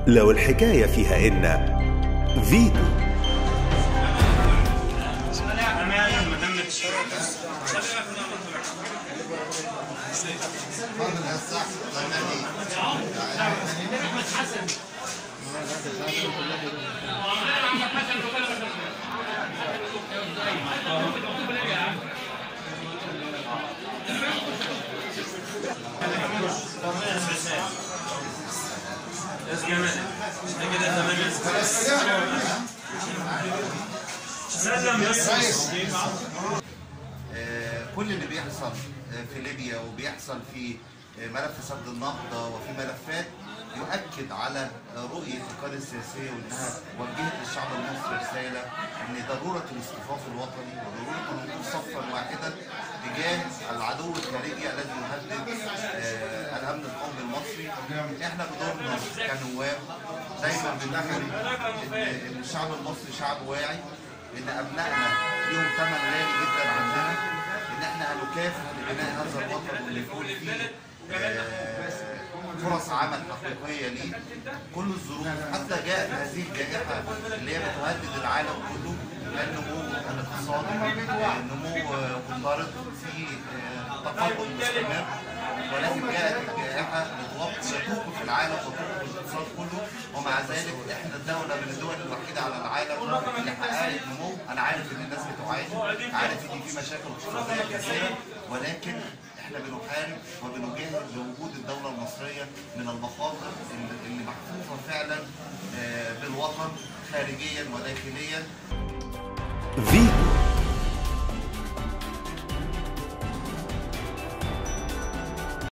لو الحكاية فيها إن فيتو بس جمال ده كده تمام سلم بس آه، كل اللي بيحصل آه، في ليبيا وبيحصل في آه، ملف سد النهضة وفي ملفات يؤكد على آه، رؤية القيادة السياسية وإنها وجهت للشعب المصري رسالة إن ضرورة الاصطفاف الوطني وضرورة الوقوف صفا واحدا تجاه العدو الخارجي الذي يهدد آه، الأمن القومي المصري إحنا بدورنا كنواب دايما بنقول إن إن الشعب المصري شعب واعي ان ابنائنا ليهم ثمن غالي جدا عندنا ان احنا هنكافح لبناء هذا الوطن واللي يكون فيه آه، فرص عمل حقيقيه ليه كل الظروف حتى جاءت هذه الجائحه اللي هي بتهدد العالم كله النمو الاقتصادي آه، نمو آه، منضبط في آه، تقدم مستمر ولكن جاءت الجائحه لتوقف لتوقف العالم وتوقف الاقتصاد كله ومع ذلك احنا الدوله من الدول الوحيده على العالم اللي حققت نمو انا عارف ان الناس بتعاني عارف ان في مشاكل اقتصاديه كثيره ولكن احنا بنحارب وبنجاهد لوجود الدوله المصريه من المخاطر اللي اللي محفوفه فعلا آه، بالوطن خارجيا وداخليا فيتو